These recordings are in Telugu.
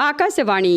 ఆకాశవాణి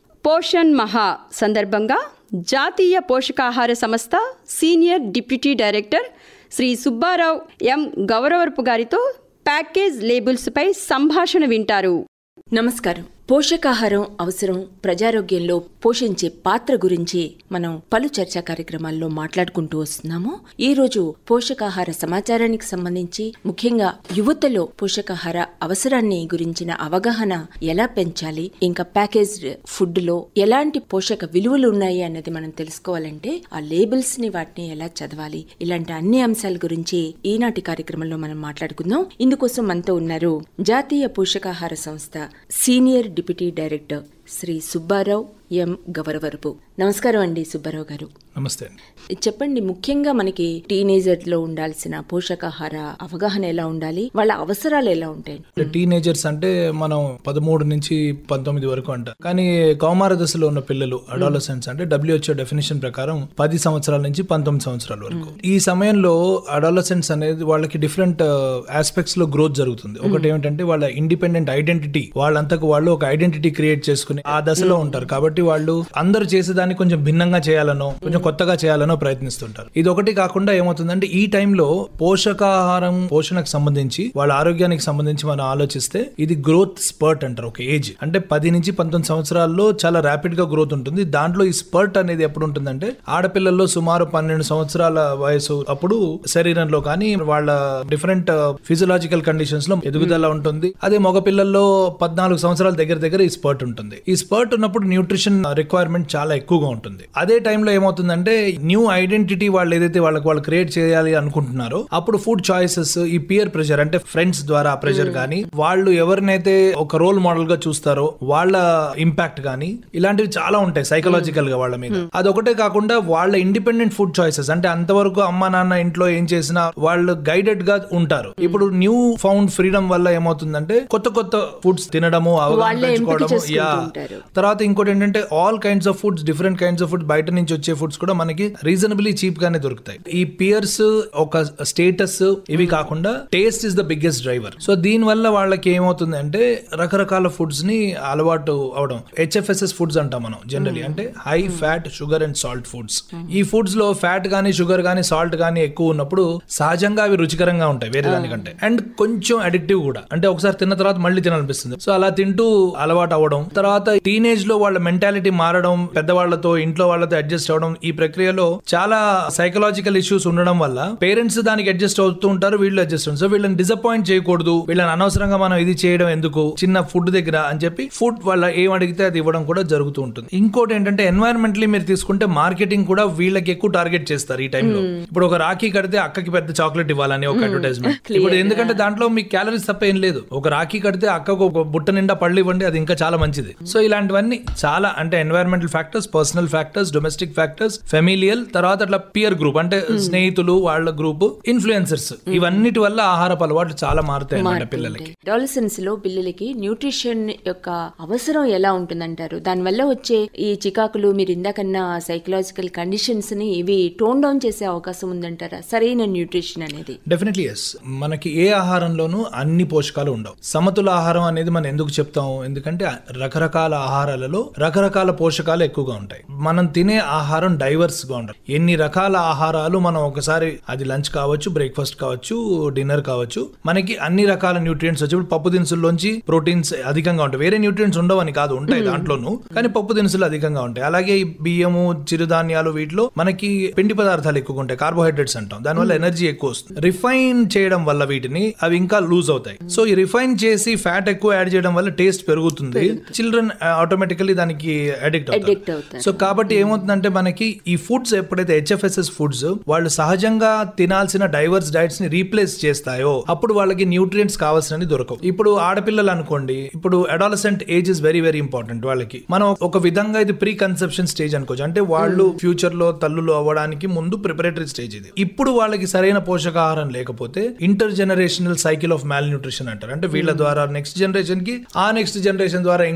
పోషణ్ మహా సందర్భంగా జాతీయ పోషకాహార సంస్థ senior deputy director Shri Subbarao M Gauravarapu గారితో ప్యాకేజ్ లేబుల్స్పై సంభాషణ వింటారు నమస్కారం పోషకాహారం అవసరం ప్రజారోగ్యంలో పోషించే పాత్ర గురించి మనం పలు చర్చా కార్యక్రమాల్లో మాట్లాడుకుంటూ వస్తున్నాము ఈ రోజు పోషకాహార సమాచారానికి సంబంధించి ముఖ్యంగా యువతలో పోషకాహార అవసరాన్ని గురించిన అవగాహన ఎలా పెంచాలి ఇంకా ప్యాకేజ్డ్ ఫుడ్ లో ఎలాంటి పోషక విలువలు ఉన్నాయి అన్నది మనం తెలుసుకోవాలంటే ఆ లేబుల్స్ ని వాటిని ఎలా చదవాలి ఇలాంటి అన్ని అంశాల గురించి ఈనాటి కార్యక్రమంలో మనం మాట్లాడుకుందాం ఇందుకోసం మనతో ఉన్నారు జాతీయ పోషకాహార సంస్థ senior deputy director Shri Subbarao M Gauravarapu నమస్కారం అండి సుబ్బారావు గారు నమస్తే చెప్పండి ముఖ్యంగా మనకి టీనేజర్ లో ఉండాల్సిన పోషకాహార అవగాహన ఎలా ఉండాలి వాళ్ళ అవసరాలు ఎలా ఉంటాయి టీనేజర్స్ అంటే మనం పదమూడు నుంచి పంతొమ్మిది వరకు అంటారు కానీ కౌమార దశలో ఉన్న పిల్లలు అడాలసెంట్స్ అంటే డబ్ల్యూహెచ్ఓ డెఫినేషన్ ప్రకారం పది సంవత్సరాల నుంచి పంతొమ్మిది సంవత్సరాల వరకు ఈ సమయంలో అడాలసెంట్స్ అనేది వాళ్ళకి డిఫరెంట్ ఆస్పెక్ట్స్ లో గ్రోత్ జరుగుతుంది ఒకటి ఏమిటంటే వాళ్ళ ఇండిపెండెంట్ ఐడెంటిటీ వాళ్ళంతకు వాళ్ళు ఒక ఐడెంటిటీ క్రియేట్ చేసుకుని ఆ దశలో ఉంటారు కాబట్టి వాళ్ళు అందరూ చేసేదాన్ని కొంచెం భిన్నంగా చేయాలనో కొంచెం కొత్తగా చేయాలనో ప్రయత్నిస్తుంటారు ఇది ఒకటి కాకుండా ఏమవుతుందంటే ఈ టైంలో పోషకాహారం పోషణకు సంబంధించి వాళ్ళ ఆరోగ్యానికి సంబంధించి మనం ఆలోచిస్తే ఇది గ్రోత్ స్పర్ట్ అంటారు ఒక ఏజ్ అంటే పది నుంచి పంతొమ్మిది సంవత్సరాల్లో చాలా ర్యాపిడ్ గా గ్రోత్ ఉంటుంది దాంట్లో ఈ స్పర్ట్ అనేది ఎప్పుడు ఉంటుందంటే ఆడపిల్లల్లో సుమారు పన్నెండు సంవత్సరాల వయసు అప్పుడు శరీరంలో కానీ వాళ్ళ డిఫరెంట్ ఫిజియలాజికల్ కండిషన్స్ లో ఎదుగుదల ఉంటుంది అదే మగ పిల్లల్లో పద్నాలుగు సంవత్సరాల దగ్గర దగ్గర ఈ స్పర్ట్ ఉంటుంది ఈ స్పర్ట్ ఉన్నప్పుడు న్యూట్రిషన్ రిక్వైర్మెంట్ చాలా ఎక్కువగా ఉంటుంది అదే టైంలో ఏమవుతుందంటే న్యూ ఐడెంటిటీ వాళ్ళు ఏదైతే వాళ్ళకి వాళ్ళు క్రియేట్ చేయాలి అనుకుంటున్నారో అప్పుడు ఫుడ్ చాయిసెస్ ఈ పియర్ ప్రెషర్ అంటే ఫ్రెండ్స్ ద్వారా ప్రెషర్ కానీ వాళ్ళు ఎవరినైతే ఒక రోల్ మోడల్ గా చూస్తారో వాళ్ళ ఇంపాక్ట్ కానీ ఇలాంటివి చాలా ఉంటాయి సైకలాజికల్ గా వాళ్ళ మీద అదొకటే కాకుండా వాళ్ళ ఇండిపెండెంట్ ఫుడ్ చాయిసెస్ అంటే అంతవరకు అమ్మ నాన్న ఇంట్లో ఏం చేసినా వాళ్ళు గైడెడ్ గా ఉంటారు ఇప్పుడు న్యూ ఫౌండ్ ఫ్రీడమ్ వల్ల ఏమవుతుందంటే కొత్త కొత్త ఫుడ్స్ తినడము అవగాహన వాళ్ళే ఎంపిక పెంచుకోవడము చేసుకుంటూ యా ఉంటారు. తర్వాత ఇంకోటి ఏంటంటే all kinds of foods different kinds of food బయట నుంచి వచ్చే ఫుడ్స్ కూడా మనకి రీజనబుల్లీ చీప్ గానే దొరుకుతాయి ఈ పియర్స్ ఒక స్టేటస్ ఇవి కాకుండా taste is the biggest driver so దీని వల్ల వాళ్ళకి ఏమవుతుంది అంటే రకరకాల ఫుడ్స్ ని అలవాటు అవడం హెచ్ఎఫ్ఎస్ఎస్ ఫుడ్స్ అంటాం మనం జనరలీ అంటే high fat sugar and salt foods ఈ ఫుడ్స్ లో ఫ్యాట్ గానీ షుగర్ గానీ సాల్ట్ గానీ ఎక్కువ ఉన్నప్పుడు సహజంగా అవి రుచికరంగా ఉంటాయి వేరే దానికంటే అండ్ కొంచెం అడిక్టివ్ కూడా అంటే ఒకసారి తిన్న తర్వాత మళ్ళీ తినాలనిపిస్తుంది సో అలా తింటూ అలవాటు అవ్వడం తర్వాత టీనేజ్ లో వాళ్ళ మెంటాలిటీ మారడం పెద్దవాళ్లతో ఇంట్లో వాళ్ళతో అడ్జస్ట్ అవ్వడం ఈ ప్రక్రియలో చాలా సైకలాజికల్ ఇష్యూస్ ఉండడం వల్ల పేరెంట్స్ దానికి అడ్జస్ట్ అవుతూ ఉంటారు వీళ్ళు అడ్జస్ట్ అవుతారు సో వీళ్ళని డిసప్పాయింట్ చేయకూడదు వీళ్ళని అనవసరంగా మనం ఇది చేయడం ఎందుకు చిన్న ఫుడ్ దగ్గర అని చెప్పి ఫుడ్ వాళ్ళ ఏం అడిగితే అది ఇవ్వడం కూడా జరుగుతూ ఉంటుంది ఇంకోటి ఏంటంటే ఎన్వైరన్మెంటలీ మీరు తీసుకుంటే మార్కెటింగ్ కూడా వీళ్ళకి ఎక్కువ టార్గెట్ చేస్తారు ఈ టైంలో ఇప్పుడు ఒక రాఖీ కడితే అక్కకి పెద్ద చాక్లెట్ ఇవ్వాలని ఒక అడ్వర్టైజ్మెంట్ ఇప్పుడు ఎందుకంటే దాంట్లో మీకు క్యాలరీస్ తప్ప ఏం లేదు ఒక రాఖీ కడితే అక్కకు ఒక బుట్ట నిండా పళ్ళు ఇవ్వండి అది ఇంకా చాలా మంచిది సో ఇలాంటివన్నీ చాలా అంటే environmental factors personal factors domestic factors familial తర్వాత అట్లా పియర్ గ్రూప్ అంటే స్నేహితులు వాళ్ళ గ్రూప్ ఇన్ఫ్లుయెన్సర్స్ ఇవన్నిటి వల్ల ఆహారపు అలవాట్లు చాలా మారుతాయి అన్నమాట పిల్లలకి అడాలసెన్స్ లో పిల్లలకి న్యూట్రిషన్ యొక్క అవసరం ఎలా ఉంటుందంటారు దానివల్ల వచ్చే ఈ చికాకులు మీరు ఇందాకన్నా సైకలాజికల్ కండిషన్స్ ని ఇవి టోన్ డౌన్ చేసే అవకాశం ఉందంటారా సరైన న్యూట్రిషన్ అనేది డెఫినెట్లీ ఎస్ మనకి ఏ ఆహారంలోనూ అన్ని పోషకాలు ఉండవు సమతుల ఆహారం అనేది మనం ఎందుకు చెప్తాం ఎందుకంటే రకరకాల ఆహారాలలో రకరకాల పోషకాలు ఎక్కువగా ఉంటాయి మనం తినే ఆహారం డైవర్స్ గా ఉండాలి ఎన్ని రకాల ఆహారాలు మనం ఒకసారి అది లంచ్ కావచ్చు బ్రేక్ఫాస్ట్ కావచ్చు డిన్నర్ కావచ్చు మనకి అన్ని రకాల న్యూట్రియంట్స్ వచ్చి ఇప్పుడు పప్పు దినుసుల్లోంచి ప్రోటీన్స్ అధికంగా ఉంటాయి వేరే న్యూట్రియంట్స్ ఉండవని కాదు ఉంటాయి దాంట్లోనూ కానీ పప్పు దినుసులు అధికంగా ఉంటాయి అలాగే ఈ బియ్యము చిరుధాన్యాలు వీటిలో మనకి పిండి పదార్థాలు ఎక్కువ ఉంటాయి కార్బోహైడ్రేట్స్ అంటాం దానివల్ల ఎనర్జీ ఎక్కువ వస్తుంది రిఫైన్ చేయడం వల్ల వీటిని అవి ఇంకా లూజ్ అవుతాయి సో ఈ రిఫైన్ చేసి ఫ్యాట్ ఎక్కువ యాడ్ చేయడం వల్ల టేస్ట్ పెరుగుతుంది చిల్డ్రన్ ఆటోమేటికలీ దానికి అడిక్ట్ Addict అవుతారు అవుతారు. సో కాబట్టి ఏమవుతుందంటే మనకి ఈ ఫుడ్స్ ఎప్పుడైతే హెచ్ఎఫ్ఎస్ఎస్ ఫుడ్స్ వాళ్ళు సహజంగా తినాల్సిన డైవర్స్ డైట్స్ ని రీప్లేస్ చేస్తాయో అప్పుడు వాళ్ళకి న్యూట్రియంట్స్ కావాల్సినవి దొరకవు ఇప్పుడు ఆడపిల్లలు అనుకోండి ఇప్పుడు adolescent age is very very important వాళ్ళకి మనం ఒక విధంగా ఇది ప్రీ కన్సెప్షన్ స్టేజ్ అనుకోవచ్చు అంటే వాళ్ళు ఫ్యూచర్ లో తల్లులు అవ్వడానికి ముందు ప్రిపరేటరీ స్టేజ్ ఇది ఇప్పుడు వాళ్ళకి సరైన పోషకాహారం లేకపోతే intergenerational cycle of malnutrition అంటారు అంటే వీళ్ళ ద్వారా నెక్స్ట్ జనరేషన్ కి ఆ నెక్స్ట్ జనరేషన్ ద్వారా ఇంకో జనరేషన్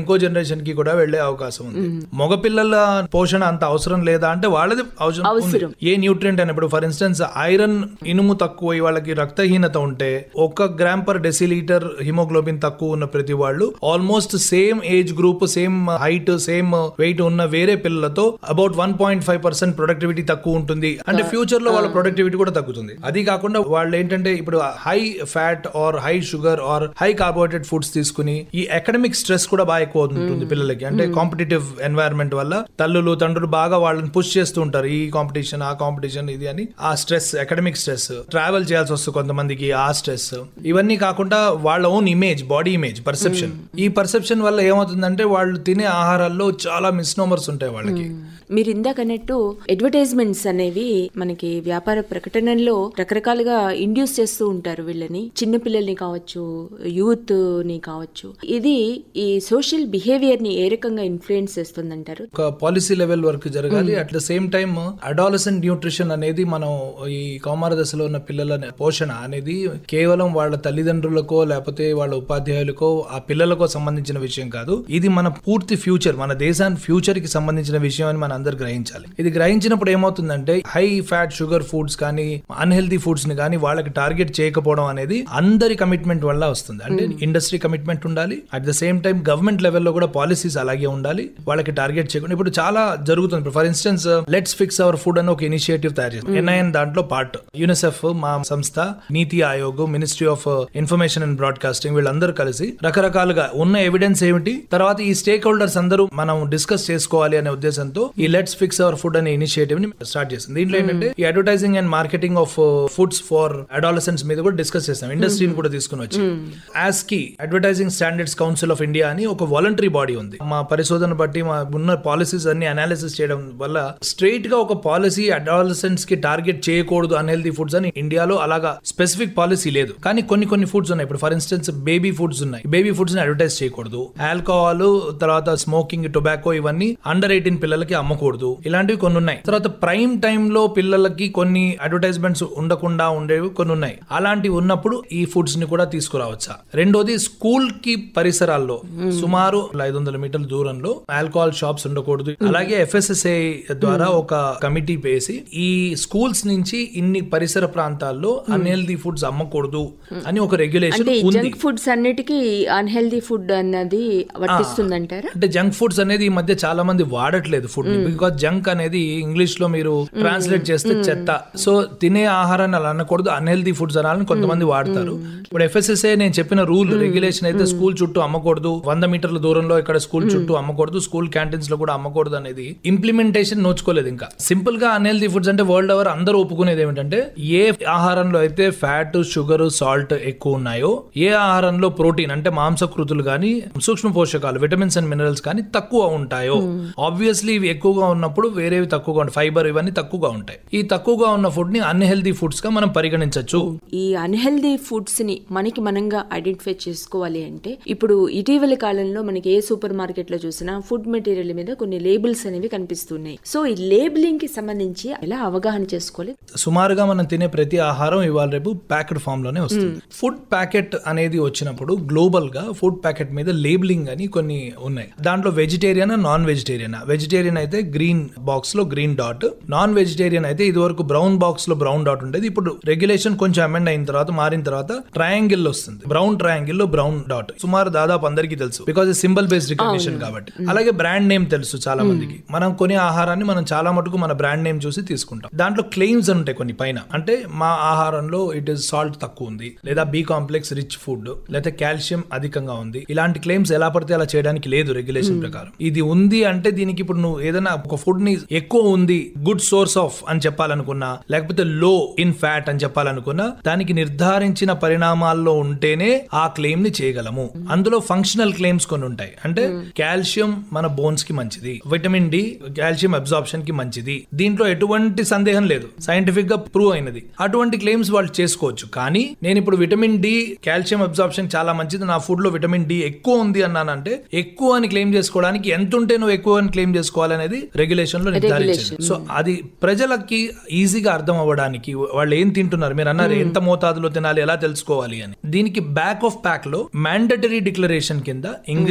జనరేషన్ కి కూడా వెళ్లే అవకాశం ఉంది మగపిల్లల పోషణ అంత అవసరం లేదా అంటే వాళ్ళది అవసరం ఉంది. ఏ న్యూట్రియంట్ అని ఇప్పుడు ఫర్ ఇన్స్టెన్స్ ఐరన్ ఇనుము తక్కువ వాళ్ళకి రక్తహీనత ఉంటే ఒక గ్రామ్ పర్ డెసిలీటర్ హిమోగ్లోబిన్ తక్కువ ఉన్న ప్రతి వాళ్ళు almost same age group same height same weight ఉన్న వేరే పిల్లలతో about one point five percent productivity తక్కువ ఉంటుంది అంటే ఫ్యూచర్ లో వాళ్ళ ప్రొడక్టివిటీ కూడా తగ్గుతుంది అది కాకుండా వాళ్ళు ఏంటంటే ఇప్పుడు high fat or high sugar or high carbohydrate foods తీసుకుని ఈ అకాడమిక్ స్ట్రెస్ కూడా బాగా ఎక్కువ ఉంటుంది పిల్లలకి అంటే కాంపిటేటివ్ ఎన్వైరన్మెంట్ వల్ల తల్లులు తండ్రులు బాగా వాళ్ళని పుష్ చేస్తూ ఉంటారు ఈ కాంపిటీషన్ ఆ కాంపిటీషన్ ఇది అని ఆ స్ట్రెస్ అకాడమిక్ స్ట్రెస్ ట్రావెల్ చేయాల్సి వస్తుంది కొంతమందికి ఆ స్ట్రెస్ ఇవన్నీ కాకుండా వాళ్ళ own image body image perception ఈ పర్సెప్షన్ వల్ల ఏమవుతుందంటే వాళ్ళు తినే ఆహారాల్లో చాలా మిస్నోమర్స్ ఉంటాయి వాళ్ళకి మీరు ఇందాక అన్నట్టు అడ్వర్టైజ్మెంట్స్ అనేవి మనకి వ్యాపార ప్రకటనల్లో రకరకాలుగా ఇండ్యూస్ చేస్తూ ఉంటారు వీళ్ళని చిన్న పిల్లల్ని కావచ్చు యూత్ ని కావచ్చు ఇది ఈ సోషల్ బిహేవియర్ ని ఏ రకంగా ఇన్ఫ్లుయెన్స్ చేస్తుందంటారు ఒక పాలసీ లెవెల్ వర్క్ జరగాలి at the same time adolescent nutrition అనేది మనం ఈ కౌమార దశలో ఉన్న పిల్లల పోషణ అనేది కేవలం వాళ్ళ తల్లిదండ్రులకో లేకపోతే వాళ్ళ ఉపాధ్యాయులకో ఆ పిల్లలకో సంబంధించిన విషయం కాదు ఇది మన పూర్తి ఫ్యూచర్ మన దేశాన్ని ఫ్యూచర్ కి సంబంధించిన విషయం అని మనం అందరు గ్రహించాలి ఇది గ్రహించినప్పుడు ఏమవుతుందంటే హై ఫ్యాట్ షుగర్ ఫుడ్స్ కానీ అన్హెల్దీ ఫుడ్స్ ని కానీ వాళ్ళకి టార్గెట్ చేయకపోవడం అనేది అందరి కమిట్మెంట్ వల్ల వస్తుంది అంటే ఇండస్ట్రీ కమిట్మెంట్ ఉండాలి at the same time government లెవెల్లో కూడా పాలసీస్ అలాగే ఉండాలి వాళ్ళకి టార్గెట్ చేయకుండా ఇప్పుడు చాలా జరుగుతుంది for instance let's fix our food అని ఒక ఇనిషియేటివ్ తయారు చేస్తుంది ఎన్ఐఎన్ దాంట్లో పార్ట్ యూనిసెఫ్ మా సంస్థ NITI Aayog ministry of information and broadcasting వీళ్ళందరూ కలిసి రకరకాలుగా ఉన్న ఎవిడెన్స్ ఏమిటి తర్వాత ఈ స్టేక్ హోల్డర్స్ అందరూ మనం డిస్కస్ చేసుకోవాలి అనే ఉద్దేశంతో ఈ లెట్స్ ఫిక్స్ అవర్ ఫుడ్ అనే ఇనిషియేటివ్ ని స్టార్ట్ చేసింది దీంట్లో ఏంటంటే ఈ advertising and marketing of foods for adolescents మీద కూడా డిస్కస్ చేస్తాం ఇండస్ట్రీని కూడా తీసుకుని వచ్చి యాస్కి advertising standards council of India అని ఒక వాలంటరీ బాడీ ఉంది మా పరిశోధన బట్టి మా ఉన్న పాలసీస్ అన్ని అనాలిసిస్ చేయడం వల్ల స్ట్రైట్ గా ఒక పాలసీ అడాలసెంట్స్ కి టార్గెట్ చేయకూడదు అన్హెల్దీ ఫుడ్స్ అని ఇండియాలో అలాగా స్పెసిఫిక్ పాలసీ లేదు కానీ కొన్ని కొన్ని ఫుడ్స్ ఉన్నాయి ఇప్పుడు ఫర్ ఇన్స్టెన్స్ బేబీ ఫుడ్స్ ఉన్నాయి బేబీ ఫుడ్స్ ని అడ్వర్టైజ్ చేయకూడదు ఆల్కహాల్ తర్వాత స్మోకింగ్ టొబాకో ఇవన్నీ అండర్ ఎయిటీన్ పిల్లలకి అమ్మకూడదు ఇలాంటివి కొన్ని ఉన్నాయి తర్వాత ప్రైమ్ టైమ్ లో పిల్లలకి కొన్ని అడ్వర్టైజ్మెంట్స్ ఉండకుండా ఉండేవి కొన్ని ఉన్నాయి అలాంటివి ఉన్నప్పుడు ఈ ఫుడ్స్ ని కూడా తీసుకురావచ్చా రెండోది స్కూల్ కి పరిసరాల్లో సుమారు ఐదు వందల మీటర్ల దూరంలో ఆల్కహాల్ షాప్స్ ఉండకూడదు అలాగే ఎఫ్ఎస్ఎస్ఐ ద్వారా ఒక కమిటీ వేసి ఈ స్కూల్స్ నుంచి ఇన్ని పరిసర ప్రాంతాల్లో అన్హెల్దీ ఫుడ్స్ అమ్మకూడదు అని ఒక రెగ్యులేషన్ అంటే ఉంది జంక్ ఫుడ్స్ అన్నిటికీ అన్హెల్దీ ఫుడ్ అన్నది వర్తిస్తుందంటారా అంటే జంక్ ఫుడ్స్ అనేది ఈ మధ్య చాలా మంది వాడట్లేదు ఫుడ్ బికాస్ జంక్ అనేది ఇంగ్లీష్ లో మీరు ట్రాన్స్లేట్ చేస్తే చెత్త సో తినే ఆహారాన్ని అలా అనకూడదు అన్హెల్దీ ఫుడ్స్ అనాలని కొంతమంది వాడతారు ఇప్పుడు ఎఫ్ఎస్ఎస్ఏ నేను చెప్పిన రూల్ రెగ్యులేషన్ అయితే స్కూల్ చుట్టూ అమ్మకూడదు వంద మీటర్ల దూరంలో ఇక్కడ స్కూల్ చుట్టూ అమ్మకూడదు స్కూల్ క్యాంటీన్స్ లో కూడా అమ్మకూడదు అనేది ఇంప్లిమెంటేషన్ నోచుకోలేదు ఇంకా సింపుల్ గా అన్హెల్దీ ఫుడ్స్ అంటే వరల్డ్ ఓవర్ అందరూ ఒప్పుకునేది ఏమిటంటే ఏ ఆహారంలో అయితే ఫ్యాట్ షుగర్ సాల్ట్ ఎక్కువ ఉన్నాయో ఏ ఆహారంలో ప్రోటీన్ అంటే మాంసకృతులు కానీ సూక్ష్మ పోషకాలు విటమిన్స్ అండ్ మినరల్స్ కానీ తక్కువ ఉంటాయో ఆబ్వియస్లీ ఇవి ఎక్కువగా ఉన్నప్పుడు వేరేవి తక్కువగా ఉంటాయి ఫైబర్ ఇవన్నీ తక్కువగా ఉంటాయి ఈ తక్కువగా ఉన్న ఫుడ్ ని అన్హెల్దీ ఫుడ్స్ గా మనం పరిగణించవచ్చు ఈ అన్హెల్దీ ఫుడ్స్ ని మనకి మనంగా ఐడెంటిఫై చేసుకోవాలి అంటే ఇప్పుడు ఇటీవల కాలంలో మనకి ఏ సూపర్ మార్కెట్ లో చూసినా ఫుడ్ మెటీరియల్ మీద కొన్ని లేబుల్స్ అనేవి కనిపిస్తున్నాయి సో ఈ లేబులింగ్ కి సంబంధించి ఎలా అవగాహన చేసుకోవాలి సుమారుగా మనం తినే ప్రతి ఆహారం ఇవాళ రేపు ప్యాకెట్ ఫామ్ లోనే వస్తుంది ఫుడ్ ప్యాకెట్ అనేది వచ్చినప్పుడు గ్లోబల్ గా ఫుడ్ ప్యాకెట్ మీద లేబులింగ్ అని కొన్ని ఉన్నాయి దాంట్లో వెజిటేరియన్ నాన్ వెజిటేరియన్ వెజిటేరియన్ అయితే గ్రీన్ బాక్స్ లో గ్రీన్ డాట్ నాన్ వెజిటేరియన్ అయితే ఇది వరకు బ్రౌన్ బాక్స్ లో బ్రౌన్ డాట్ ఉండేది ఇప్పుడు రెగ్యులేషన్ కొంచెం అమెండ్ అయిన తర్వాత మారిన తర్వాత ట్రయాంగిల్ వస్తుంది బ్రౌన్ ట్రయాంగిల్ లో బ్రౌన్ డాట్ సుమారు దాదాపు అందరికీ తెలుసు బికాజ్ సింబల్ బేస్డ్ రికగ్నిషన్ కాబట్టి అలాగే బ్రాండ్ నేమ్ తెలుసు చాలా మందికి మనం కొనే ఆహారాన్ని మనం చాలా మటుకు మన బ్రాండ్ నేమ్ చూసి తీసుకుంటాం దాంట్లో క్లెయిమ్స్ ఉంటాయి కొన్ని పైన అంటే మా ఆహారంలో ఇట్ ఇస్ సాల్ట్ తక్కువ ఉంది లేదా బి కాంప్లెక్స్ రిచ్ ఫుడ్ లేదా కాల్షియం అధికంగా ఉంది ఇలాంటి క్లెయిమ్స్ ఎలా పడితే అలా చేయడానికి లేదు రెగ్యులేషన్ ప్రకారం ఇది ఉంది అంటే దీనికి ఇప్పుడు నువ్వు ఏదైనా ఒక ఫుడ్ ని ఎక్కువ ఉంది గుడ్ సోర్స్ ఆఫ్ అని చెప్పాలనుకున్నా లేకపోతే లో ఇన్ ఫ్యాట్ అని చెప్పాలనుకున్నా దానికి నిర్ధారించిన పరిణామాల్లో ఉంటేనే ఆ క్లెయిమ్ ని చేయగలము అందులో ఫంక్షనల్ క్లెయిమ్స్ కొన్ని ఉంటాయి అంటే కాల్షియం మన బోన్స్ కి మంచిది విటమిన్ డి కాల్షియం అబ్జార్ప్షన్ కి మంచిది దీంట్లో ఎటువంటి సందేహం లేదు సైంటిఫిక్ గా ప్రూవ్ అయినది అటువంటి క్లెయిమ్స్ వాళ్ళు చేసుకోవచ్చు కానీ నేను ఇప్పుడు విటమిన్ డి కాల్షియం అబ్జార్ప్షన్ చాలా మంచిది నా ఫుడ్ లో విటమిన్ డి ఎక్కువ ఉంది అన్నానంటే ఎక్కువ అని క్లెయిమ్ చేసుకోవడానికి ఎంత ఉంటే నువ్వు ఎక్కువ అని క్లెయిమ్ చేసుకోవాలనేది రెగ్యులేషన్ లో నిర్ధారించింది సో అది ప్రజలకి ఈజీగా అర్థం అవ్వడానికి వాళ్ళు ఏం తింటున్నారు మీరు అన్నారు ఎంత మోతాదులో తినాలి ఎలా తెలుసుకోవాలి అని దీనికి బ్యాక్ ఆఫ్ ప్యాక్ లో మ్యాండటరీ డిక్లరేషన్ కింద ఇంగ్రీడియంట్స్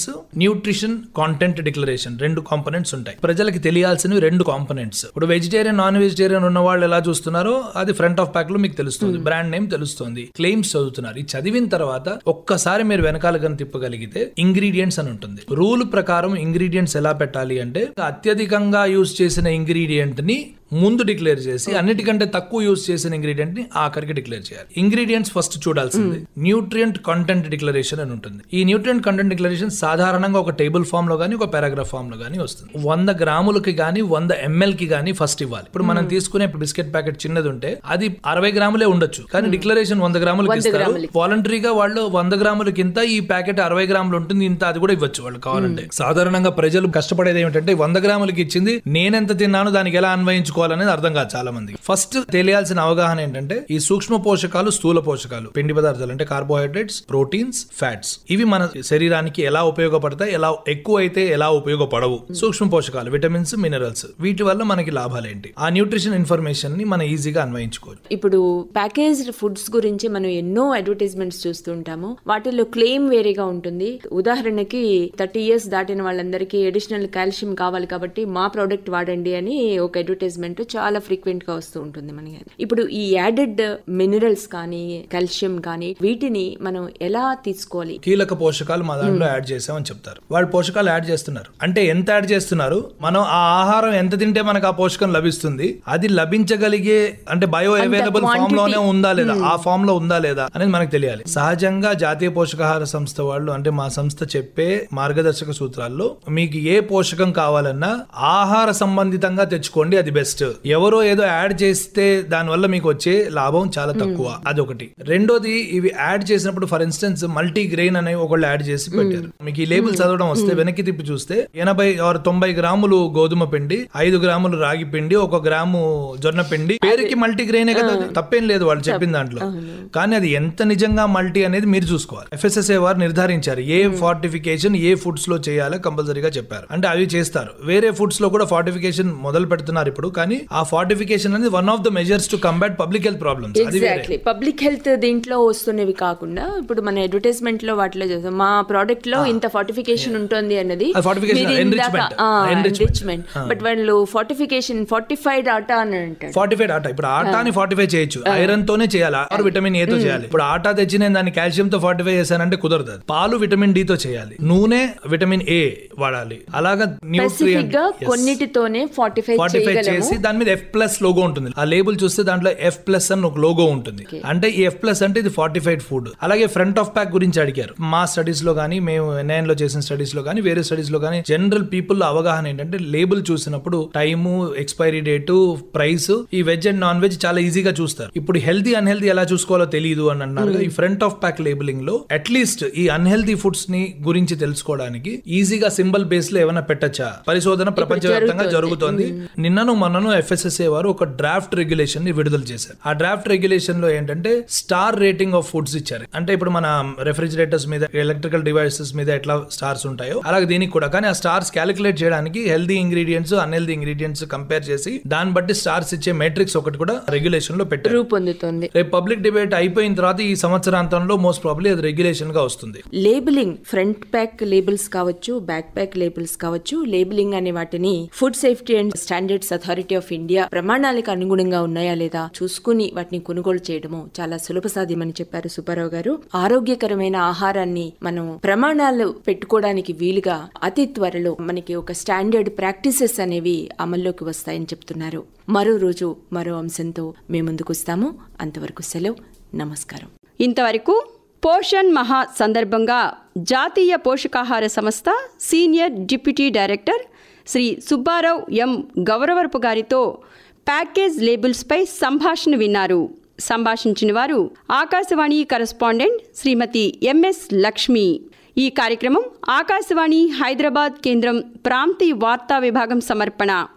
న్యూట్రిషన్ కాంటెంట్ డిక్లరేషన్ రెండు కాంపనెంట్స్ ఉంటాయి ప్రజలకి తెలియాల్సినవి రెండు కాంపనెంట్స్ ఇప్పుడు వెజిటేరియన్ నాన్ వెజిటేరియన్ ఉన్న వాళ్ళు ఎలా చూస్తున్నారో అది ఫ్రంట్ ఆఫ్ ప్యాక్ లో మీకు తెలుస్తుంది బ్రాండ్ నేమ్ తెలుస్తుంది క్లెయిమ్స్ చదువుతున్నారు ఇది చదివిన తర్వాత ఒక్కసారి మీరు వెనకాల కనుక తిప్పగలిగితే ఇంగ్రీడియంట్స్ అని ఉంటుంది రూల్ ప్రకారం ఇంగ్రీడియంట్స్ ఎలా పెట్టాలి అంటే అత్యధికంగా యూజ్ చేసిన ఇంగ్రీడియంట్ ని ముందు డిక్లేర్ చేసి అన్నిటికంటే తక్కువ యూజ్ చేసిన ఇంగ్రీడియంట్ ని ఆఖరికి డిక్లేర్ చేయాలి ఇంగ్రీడియంట్స్ ఫస్ట్ చూడాల్సింది న్యూట్రియంట్ కంటెంట్ డిక్లరేషన్ అని ఉంటుంది ఈ న్యూట్రియంట్ కంటెంట్ డిక్లరేషన్ సాధారణంగా ఒక టేబుల్ ఫామ్ లో గానీ ఒక పారాగ్రాఫ్ ఫామ్ లో గానీ వస్తుంది వంద గ్రాములకి గానీ వంద ఎంఎల్ కి గానీ ఫస్ట్ ఇవ్వాలి ఇప్పుడు మనం తీసుకునే బిస్కెట్ ప్యాకెట్ చిన్నది ఉంటే అది అరవై గ్రాములే ఉండొచ్చు కానీ డిక్లరేషన్ వంద గ్రాములకి ఇస్తారు వాలంటరీగా వాళ్ళు వంద గ్రాములకి ఇంత ఈ ప్యాకెట్ అరవై గ్రాములు ఉంటుంది ఇంత అది కూడా ఇవ్వచ్చు వాళ్ళు కావాలంటే సాధారణంగా ప్రజలు కష్టపడేది ఏమిటంటే వంద గ్రాములకి ఇచ్చింది నేనెంత తిన్నాను దానికి ఎలా అన్వయించుకోవాలనేది అర్థం కాదు చాలా మంది ఫస్ట్ తెలియాల్సిన అవగాహన ఏంటంటే ఈ సూక్ష్మ పోషకాలు స్థూల పోషకాలు పిండి పదార్థాలు అంటే కార్బోహైడ్రేట్స్ ప్రోటీన్స్ ఫ్యాట్స్ ఇవి మన శరీరానికి ఎలా ఉపయోగపడతాయి ఎలా ఎక్కువ అయితే ఎలా ఉపయోగపడవు సూక్ష్మ పోషకాలు విటమిన్స్ మినరల్స్ వీటి వల్ల మనకి లాభాలు ఏంటి ఆ న్యూట్రిషన్ ఇన్ఫర్మేషన్ ని మనం ఈజీగా అన్వయించుకోవచ్చు ఇప్పుడు ప్యాకేజ్డ్ ఫుడ్స్ గురించి మనం ఎన్నో అడ్వర్టైజ్మెంట్స్ చూస్తుంటాము వాటిలో క్లెయిమ్ వేరేగా ఉంటుంది ఉదాహరణకి థర్టీ ఇయర్స్ దాటిన వాళ్ళందరికీ అడిషనల్ కాల్షియం కావాలి కాబట్టి మా ప్రోడక్ట్ వాడండి అని ఒక అడ్వర్టైజ్మెంట్ చాలా ఫ్రీక్వెంట్ గా వస్తూ ఉంటుంది మనకి ఇప్పుడు ఈ యాడెడ్ మినరల్స్ కానీ కాల్షియం కానీ వీటిని మనం ఎలా తీసుకోవాలి కీలక పోషకాలు మా దాంట్లో యాడ్ చేసామని చెప్తారు వాళ్ళు పోషకాలు యాడ్ చేస్తున్నారు అంటే ఎంత యాడ్ చేస్తున్నారు మనం ఆ ఆహారం ఎంత తింటే మనకు ఆ పోషకం లభిస్తుంది అది లభించగలిగే అంటే బయో అవైలబుల్ ఫామ్ లోనే ఉందా లేదా ఆ ఫామ్ లో ఉందా లేదా అనేది మనకు తెలియాలి సహజంగా జాతీయ పోషకాహార సంస్థ వాళ్ళు అంటే మా సంస్థ చెప్పే మార్గదర్శక సూత్రాల్లో మీకు ఏ పోషకం కావాలన్నా ఆహార సంబంధితంగా తెచ్చుకోండి అది బెస్ట్ ఎవరో ఏదో యాడ్ చేస్తే దాని వల్ల మీకు వచ్చే లాభం చాలా తక్కువ అదొకటి రెండోది ఇవి యాడ్ చేసినప్పుడు ఫర్ ఇన్స్టెన్స్ మల్టీ గ్రెయిన్ అనే ఒకళ్ళు యాడ్ చేసి పెట్టారు మీకు ఈ లేబుల్ చదవడం వస్తే వెనక్కి తిప్పి చూస్తే ఎనభై ఆరు తొంభై గ్రాములు గోధుమ పిండి ఐదు గ్రాములు రాగి పిండి ఒక గ్రాము జొన్న పిండి పేరుకి మల్టీ గ్రెయినే కదా అది. తప్పేం లేదు వాళ్ళు చెప్పిన దాంట్లో కానీ అది ఎంత నిజంగా మల్టీ అనేది మీరు చూసుకోవాలి ఎఫ్ఎస్ఎస్ఏ వారు నిర్ధారించారు ఏ ఫార్టిఫికేషన్ ఏ ఫుడ్స్ లో చేయాలో కంపల్సరీగా చెప్పారు అంటే అవి చేస్తారు వేరే ఫుడ్స్ లో కూడా ఫార్టిఫికేషన్ మొదలు పెడుతున్నారు ఇప్పుడు కానీ ఆ ఫార్టిఫికేషన్ అనేది one of the measures to combat public health problems అది వేరే ఎగ్జాక్ట్లీ పబ్లిక్ హెల్త్ దీంట్లో వస్తున్నవి కాకుండా ఇప్పుడు మన అడ్వర్టైజ్మెంట్ లో వాటిలో చూస్తాం మా ప్రోడక్ట్ లో ఇంత ఫార్టిఫికేషన్ ఉంటుంది అన్నది అది fortification, enrichment. Enrichment. Enrichment but వాళ్ళు ఫార్టిఫికేషన్ ఫార్టిఫైడ్ ఆటా అని అంటాడు ఫార్టిఫైడ్ ఆటా ఇప్పుడు ఆటాని ఫార్టిఫై చేయొచ్చు ఐరన్ తోనే చేయాలి ఆరు విటమిన్ ఏ తో చేయాలి ఇప్పుడు ఆటా తెచ్చి నేను దాన్ని కాల్షియం తో ఫార్టిఫై చేశానంటే కుదరదు అది. పాలు విటమిన్ డి తో చేయాలి నూనె విటమిన్ ఏ వాడాలి అలాగా స్పెసిఫిక్ న్యూట్రియంట్ గా కొన్నిటితోనే ఫార్టిఫై ఫార్టిఫై చేయగలము చేసి దాని మీద ఎఫ్ ప్లస్ లోగో ఉంటుంది ఆ లేబుల్ చూస్తే దాంట్లో ఎఫ్ ప్లస్ అని ఒక లోగో ఉంటుంది అంటే ఈ ఎఫ్ ప్లస్ అంటే ఇది ఫార్టిఫైడ్ ఫుడ్ అలాగే ఫ్రంట్ ఆఫ్ ప్యాక్ గురించి అడిగారు మా స్టడీస్ లో కానీ మేము ఎన్ఐఎన్ లో చేసిన స్టడీస్ లో కానీ వేరే స్టడీస్ లో కానీ జనరల్ పీపుల్ అవగాహన ఏంటంటే లేబుల్ చూసినప్పుడు టైము ఎక్స్పైరీ డేటు ప్రైస్ ఈ వెజ్ అండ్ నాన్ వెజ్ చాలా ఈజీగా చూస్తారు ఇప్పుడు హెల్తీ అన్హెల్తీ ఎలా చూసుకోవాలో తెలియదు అని అన్నారు కదా. ఈ ఫ్రంట్ ఆఫ్ ప్యాక్ లేబులింగ్ లో అట్లీస్ట్ ఈ అన్హెల్తీ ఫుడ్స్ ని గురించి తెలుసుకోవడానికి ఈజీగా సింబల్ బేస్ లో ఏమైనా పెట్టచ్చా పరిశోధన ప్రపంచవ్యాప్తంగా జరుగుతోంది నిన్నను మొన్నను ఎఫ్ఎస్ఎస్ఏ వారు ఒక డ్రాఫ్ట్ రెగ్యులేషన్ ని విడుదల చేశారు ఆ డ్రాఫ్ట్ రెగ్యులేషన్ లో ఏంటంటే స్టార్ రేటింగ్ ఆఫ్ ఫుడ్స్ ఇచ్చారు అంటే ఇప్పుడు మన రెఫ్రిజిరేటర్స్ మీద ఎలక్ట్రికల్ డివైసెస్ మీద ఎట్లా స్టార్స్ ఉంటాయో అలాగే దీనికి కూడా కానీ ఆ స్టార్స్ క్యాలిక్యులేట్ చేయడానికి healthy ingredients unhealthy ingredients compare చేసి దాన్ని బట్టి స్టార్స్ ఇచ్చే మెట్రిక్స్ ఒకటి కూడా రెగ్యులేషన్ లో పెట్టారు రూపొందుతుంది రేపు పబ్లిక్ డిబేట్ అయిపోయిన తర్వాత ఈ సంవత్సరాంతంలో మోస్ట్ ప్రాబ్లీ అది రెగ్యులేషన్ గా వస్తుంది లేబులింగ్ ఫ్రంట్ ప్యాక్ లేబుల్స్ కావచ్చు బ్యాక్ ప్యాక్ లేబుల్స్ కావచ్చు లేబులింగ్ అనే వాటిని food safety and standards authority of India ప్రమాణాలకు అనుగుణంగా ఉన్నాయా లేదా చూసుకుని వాటిని కొనుగోలు చేయడము చాలా సులభ సాధ్యమని చెప్పారు సుబ్బారావు గారు ఆరోగ్యకరమైన ఆహారాన్ని మనం ప్రమాణాలు పెట్టుకోవడానికి వీలుగా అతి త్వరలో మనకి ఒక స్టాండర్డ్ ప్రాక్టీసెస్ అనేవి అమల్లోకి వస్తాయని చెప్తున్నారు మరో రోజు మరో అంశంతో మేము ముందుకు వస్తాము అంతవరకు సెలవు నమస్కారం ఇంతవరకు పోషణ్ మహా సందర్భంగా జాతీయ పోషకాహార సంస్థ senior deputy director Shri Subbarao M Gauravarapu గారితో ప్యాకేజ్ లేబుల్స్పై సంభాషణ విన్నారు సంభాషించిన వారు ఆకాశవాణి కరస్పాండెంట్ శ్రీమతి ఎంఎస్ లక్ష్మి ఈ కార్యక్రమం ఆకాశవాణి హైదరాబాద్ కేంద్రం ప్రాంతీయ వార్తా విభాగం సమర్పణ